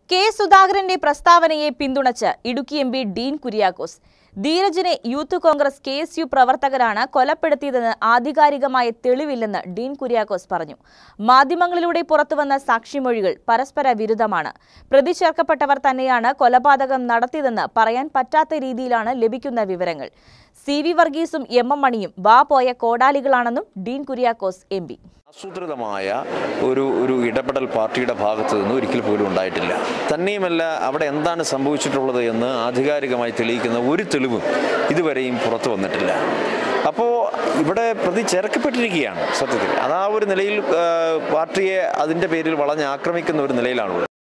K സുധാകരന്റെ പ്രസ്താവനയെ പിന്തുണച്ച് ഇടുക്കി എം പി ഡീൻ കുര്യാക്കോസ് ധീരജിനെ Youth Congress K S U പ്രവർത്തകരാണ് കൊലപ്പെടുത്തിയതെന്ന് ആധികാരികമായ തെളിവില്ലെന്ന് ഡീൻ കുര്യാക്കോസ് പറഞ്ഞു മാധ്യമങ്ങളിലൂടെ പുറത്തുവന്ന സാക്ഷിമൊഴികൾ പരസ്പര വിരുദ്ധമാണ് പ്രതി ചേർക്കപ്പെട്ടവർ തന്നെയാണ് കൊലപാതകം നടത്തിയതെന്ന് പറയാൻ പറ്റാത്ത രീതിയിലാണ് ലഭിക്കുന്ന വിവരങ്ങൾ സി വി വർഗീസും എം എം മണിയും വാ പോയ കോടാലികളാണെന്നും ഡീൻ കുര്യാക്കോസ് എം പി ആസൂത്രിതമായ ഒരു ഒരു ഇടപെടൽ പാർട്ടിയുടെ ഭാഗത്ത് നിന്ന് ഒരിക്കൽ പോലും ഉണ്ടായിട്ടില്ല തന്നെയുമല്ല അവിടെ എന്താണ് സംഭവിച്ചിട്ടുള്ളത് എന്ന് ആധികാരികമായി തെളിയിക്കുന്ന ഒരു തെളിവും ഇതുവരെയും പുറത്തു വന്നിട്ടില്ല അപ്പോൾ ഇവിടെ പ്രതി ചേർക്കപ്പെട്ടിരിക്കുകയാണ് സത്യത്തിൽ അത് ആ ഒരു നിലയിൽ ആ, പാർട്ടിയെ അതിൻ്റെ പേരിൽ വളഞ്ഞ് ആക്രമിക്കുന്ന ഒരു നിലയിലാണുള്ളത്